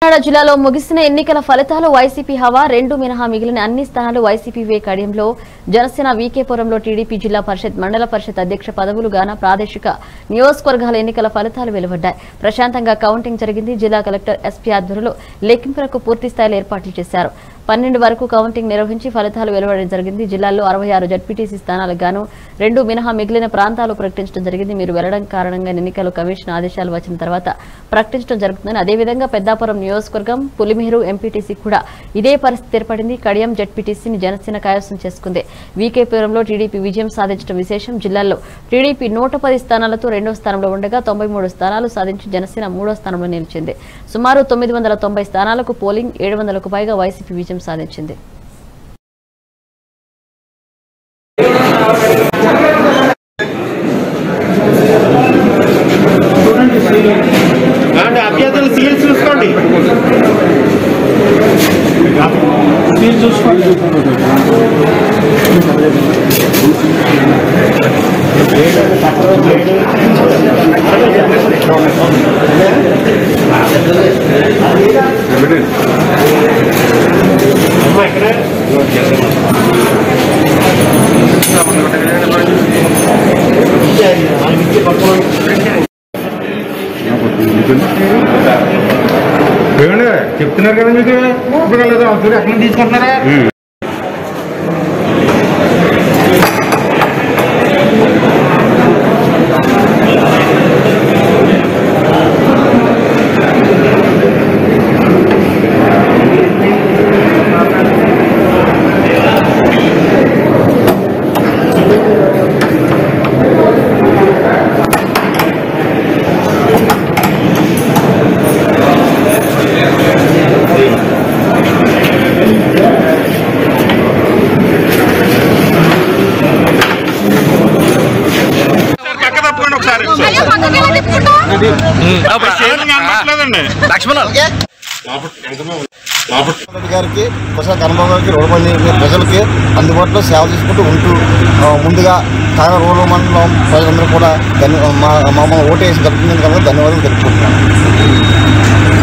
కాకినాడ జిల్లాలో ముగిసిన ఎన్నికల ఫలితాలు వైసీపీ హవా రెండు మినహా మిగిలిన అన్ని స్థానాలు వైసీపీ వే కడియంలో జనసేన వీకేపురంలో టీడీపీ జిల్లా పరిషత్ మండల పరిషత్ అధ్యక్ష పదవులు గాన ప్రాదేశిక నియోజకవర్గాల ఎన్నికల ఫలితాలు వెలువడ్డాయి ప్రశాంతంగా కౌంటింగ్ జరిగింది జిల్లా కలెక్టర్ ఎస్పీ ఆధ్వర్యంలో లెక్కింపులకు పూర్తి స్థాయిలో ఏర్పాట్లు చేశారు పన్నెండు వరకు కౌంటింగ్ నిర్వహించి ఫలితాలు వెలువడడం జరిగింది జిల్లాలో అరవై ఆరు జడ్పీటీసీ స్థానాలకు గాను రెండు మినహా మిగిలిన ప్రాంతాలు ప్రకటించడం జరిగింది మీరు వెళ్లడం కారణంగా ఎన్నికల కమిషన్ ఆదేశాలు వచ్చిన తర్వాత ప్రకటించడం జరుగుతుందని అదేవిధంగా పెద్దాపురం నియోజకవర్గం పులిమేరు ఎంపీటీసీ కూడా ఇదే పరిస్థితి ఏర్పడింది కడియం జడ్పీటీసీని జనసేన కైవసం చేసుకుంది వీకేపురంలో టీడీపీ విజయం సాధించడం విశేషం జిల్లాలో టీడీపీ నూట పది స్థానాలతో రెండో స్థానంలో ఉండగా తొంభై మూడు స్థానాలు సాధించి జనసేన మూడో స్థానంలో నిలిచింది సుమారు తొమ్మిది వందల తొంభై స్థానాలకు పోలింగ్ ఏడు వందలకు పైగా వైసీపీ విజయం సాధించింది కాబట్టి అభ్యర్థులు సీల్ చూసుకోండి అమ్మా ఇక్కడ ఏమండి చెప్తున్నారు కదా మీకు ఇప్పుడు లేదు అవసరం ఎక్కడ తీసుకుంటున్నారా పక్క తప్పకుండా ఒకసారి అనట్లేదండి రెడ్డి గారికి ప్రసాద్ కన్నబాబు గారికి రోడ్డు ప్రజలకి అందుబాటులో సేవ చేసుకుంటూ ఉంటూ ఆ, ముందుగా కాగా రోడ్డు మండలం ప్రజలందరూ కూడా ధన్య మా మమ్మల్ని ఓటు వేసి జరుపుకునేందుకు కనుక ధన్యవాదాలు తెలుపుకుంటున్నాను